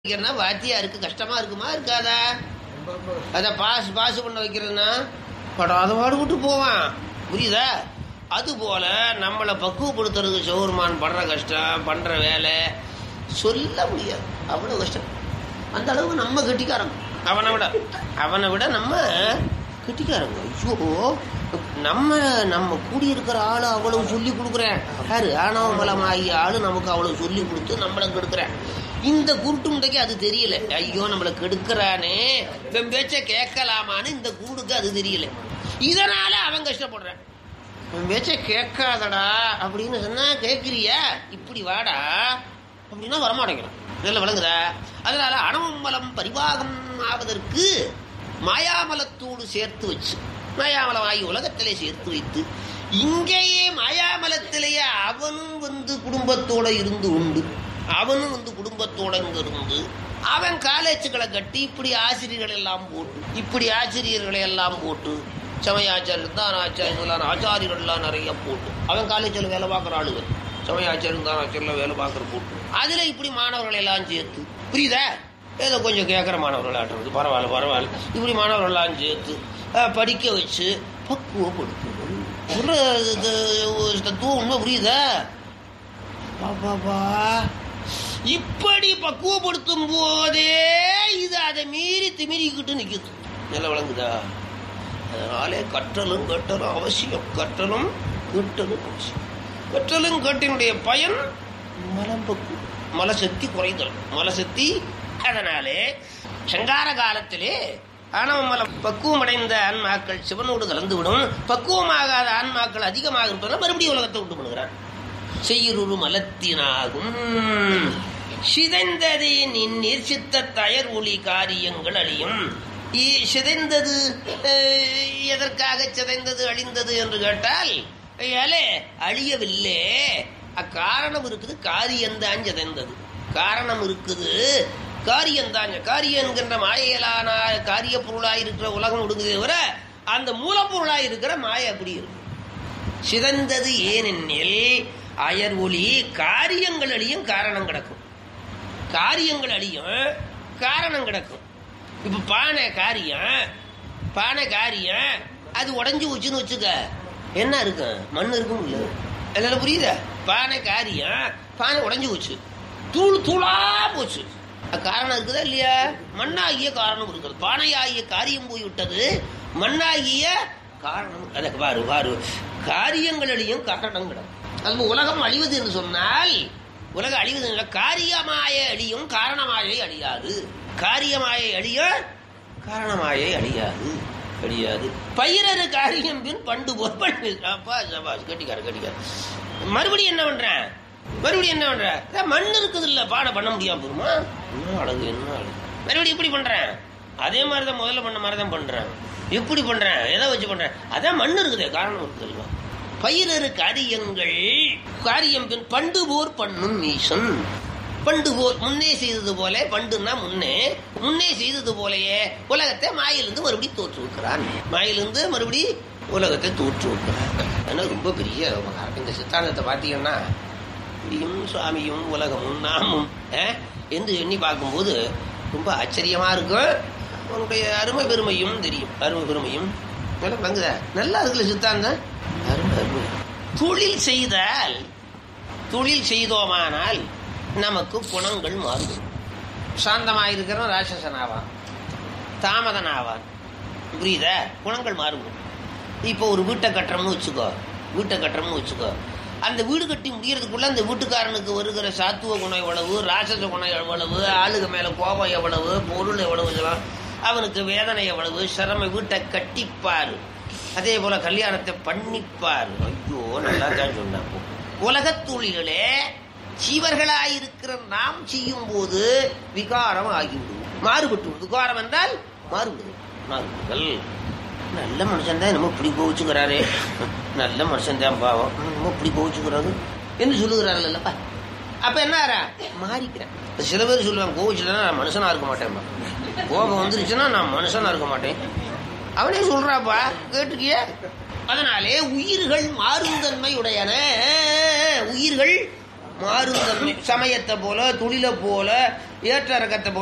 வைக்கிறதுனா வாத்தியாருக்கு கஷ்டமா இருக்குமா இருக்காதா அதை பாஸ் பாஸ் பண்ண வைக்கிறதுனா படாத பாடுபட்டு போவான் புரியுதா அதுபோல நம்மளை பக்குவப்படுத்துறதுக்கு சௌர்மான் படுற கஷ்டம் பண்ற வேலை சொல்ல முடியாது அவ்வளவு கஷ்டம் அந்த அளவுக்கு நம்ம கெட்டிக்காரங்க அவனை விட அவனை விட நம்ம கெட்டிக்காரங்க ஐயோ நம்ம நம்ம கூடியிருக்கிற ஆளு அவ்வளவு சொல்லி கொடுக்குறேன் யாரு ஆணவ பலம் ஆகிய ஆளு நமக்கு அவ்வளவு சொல்லி கொடுத்து நம்மளை கெடுக்கிறேன் இந்த குருட்டு முண்டைக்கு அது தெரியல ஐயோ நம்மளை கெடுக்கிறானே இவன் பேச்ச கேட்கலாமான்னு இந்த கூடுக்கு அது தெரியல இதனால அவன் கஷ்டப்படுறான் இவன் பேச்ச கேட்காதடா அப்படின்னு சொன்னா கேட்கிறியா இப்படி வாடா அப்படின்னா வரமாட்டேங்கிறான் இதெல்லாம் விளங்குதா அதனால அணவமலம் பரிவாகம் ஆவதற்கு மாயாமலத்தோடு சேர்த்து வச்சு மாயாமலம் ஆகி உலகத்திலே சேர்த்து வைத்து இங்கேயே மாயாமலத்திலேயே அவனும் வந்து குடும்பத்தோட இருந்து உண்டு அவனும் வந்து குடும்பத்தோட இங்க இருந்து அவன் காலேஜுகளை கட்டி இப்படி ஆசிரியர்கள் எல்லாம் போட்டு இப்படி ஆசிரியர்களை எல்லாம் போட்டு சமயாச்சாரியர் தான் ஆச்சாரியர்களான ஆச்சாரியர்கள்லாம் நிறைய போட்டு அவன் காலேஜில் வேலை பார்க்குற ஆளுங்க சமயாச்சாரியர் தான் ஆச்சாரியர்லாம் வேலை பார்க்குற போட்டு அதில் இப்படி மாணவர்களை எல்லாம் சேர்த்து புரியுதா ஏதோ கொஞ்சம் கேட்குற மாணவர்களாட்டுறது பரவாயில்ல பரவாயில்ல இப்படி மாணவர்கள்லாம் சேர்த்து அஹ், படிக்க வச்சு பக்குவப்படுத்தணும் சொல்ற இது, ஒரு தத்துவம் உண்மை புரியுதா பாப்பாப்பா இப்படி பக்குவப்படுத்தும் போதே இது அதை மீறி திமிரிக்கிட்டு நிக்குது நல்ல விளங்குதா அதனாலே கற்றலும் கட்டலும் அவசியம் கற்றலும் கேட்டலும் அவசியம் கற்றலும் கேட்டினுடைய பயன் மலம் பக்கு மலசக்தி குறைதல் மலசக்தி அதனாலே சங்கார காலத்திலே ஆணவ மலம் பக்குவமடைந்த ஆன்மாக்கள் சிவனோடு கலந்துவிடும் பக்குவமாகாத ஆன்மாக்கள் அதிகமாக இருப்பதால் மறுபடியும் உலகத்தை உண்டு பண்ணுகிறார் செய்யுரு மலத்தினாகும் சிதைந்ததே நின் நிர்சித்த தயர் ஒளி காரியங்கள் அழியும் இ- சிதைந்தது அஹ், எதற்காக சிதைந்தது அழிந்தது என்று கேட்டால் ஏலே அழியவில்லை அக்காரணம் இருக்குது காரியம்தான் சிதைந்தது காரணம் இருக்குது காரியம்தான் காரியம் என்கின்ற மாயையிலான காரிய பொருளாய் இருக்கிற உலகம் ஒடுங்குதே தவிர அந்த மூலப்பொருளாய் இருக்கிற மாயை அப்படி இருக்கு சிதைந்தது ஏனெனில் அயர் ஒளி காரியங்கள் அழியும் காரணம் கிடக்கும் காரியங்கள் அழியும் காரணம் கிடக்கும் இப்ப பானை காரியம் பானை காரியம் அது உடைஞ்சு வச்சுன்னு வச்சுக்க என்ன இருக்கும் மண் இருக்கும் இல்ல அதனால புரியுதா பானை காரியம் பானை உடைஞ்சு போச்சு தூள் தூளா போச்சு அது காரணம் இருக்குதா இல்லையா மண்ணாகிய காரணம் இருக்கிறது பானையாகிய காரியம் போய் விட்டது மண்ணாகிய காரணம் அதை பாரு பாரு காரியங்களிலையும் காரணம் கிடக்கும் அது உலகம் அழிவது என்று சொன்னால் உலக அழிவது என்ற காரியமாய அழியும் காரணமாயை அழியாது காரியமாயை அழிய காரணமாயை அழியாது அழியாது பயிரரு காரியம் பின் பண்டு போர் பண்ணு அப்பா சபாஸ் கட்டிக்காரு கட்டிக்காரு மறுபடியும் என்ன பண்றேன் மறுபடியும் என்ன பண்ற அதான் மண் இருக்குது இல்ல பாட பண்ண முடியாம போருமா என்ன அழகு என்ன அழகு மறுபடியும் இப்படி பண்றேன் அதே மாதிரி தான் முதல்ல பண்ண மாதிரி தான் பண்றேன் எப்படி பண்றேன் எதை வச்சு பண்றேன் அதான் மண் இருக்குதே காரணம் இருக்குதுல்ல பயிரரு காரியங்கள் காரியம் பின் பண்டு போர் பண்ணும் ஈசன் பண்டு போர் முன்னே செய்தது போல பண்டுன்னா முன்னே முன்னே செய்தது போலயே உலகத்தை மாயிலிருந்து மறுபடியும் தோற்றுவிக்கிறான் மாயிலிருந்து மறுபடி உலகத்தை தோற்றுவிக்கிறான் ஏன்னா ரொம்ப பெரிய உபகாரம் இந்த சித்தாந்தத்தை பார்த்தீங்கன்னா இடியும் சுவாமியும் உலகமும் நாமும் அஹ், என்று எண்ணி பார்க்கும்போது ரொம்ப ஆச்சரியமா இருக்கும் உன்னுடைய அருமை பெருமையும் தெரியும் அருமை பெருமையும் நல்லா விளங்குதா நல்லா இருக்குல்ல சித்தாந்தம் அருமை அருமை தொழில் செய்தால் தொழில் செய்தோமானால் நமக்கு குணங்கள் மாறும் சாந்தமாயிருக்கிறவன் ராட்சசன் ஆவான் தாமதன் ஆவான் புரியுதா குணங்கள் மாறும் இப்போ ஒரு வீட்டை கட்டுறோம்னு வச்சுக்கோ வீட்டை கட்டுறோம்னு வச்சுக்கோ அந்த வீடு கட்டி முடியறதுக்குள்ள அந்த வீட்டுக்காரனுக்கு வருகிற சாத்துவ குணம் எவ்வளவு ராட்சச குணம் எவ்வளவு ஆளுக மேல கோபம் எவ்வளவு பொருள் எவ்வளவு இதெல்லாம் அவனுக்கு வேதனை எவ்வளவு சிரம வீட்டை கட்டிப்பாரு அதே போல கல்யாணத்தை பண்ணிப்பாரு ஐயோ நல்லா தான் சொன்னான் உலகத் தொழில்களே ஜீவர்களாயிருக்கிற நாம் செய்யும் போது விகாரம் ஆகிவிடும் மாறுபட்டு விடும். விகாரம் என்றால் மாறுபடுது மாறுபடுதல் நல்ல மனுஷன் தான் நம்ம இப்படி கோவிச்சுக்கிறாரே நல்ல மனுஷன் தான் பாவம் நம்ம இப்படி கோவிச்சுக்கிறாரு என்று சொல்லுகிறார்கள் அல்லப்பா அப்ப என்ன ஆறா மாறிக்கிறேன் இப்ப சில பேர் சொல்லுவாங்க கோவிச்சுட்டா நான் மனுஷனா இருக்க மாட்டேன்பா கோபம் வந்துருச்சுன்னா நான் மனுஷனா இருக்க மாட்டேன் அவனே சொல்றாப்பா கேட்டுக்கிய அதனாலே உயிர்கள் மாறும் தன்மை உடையன உயிர்கள் மாறும் தன்மை சமயத்தை போல துளில போல ஏற்ற இறக்கத்தை போல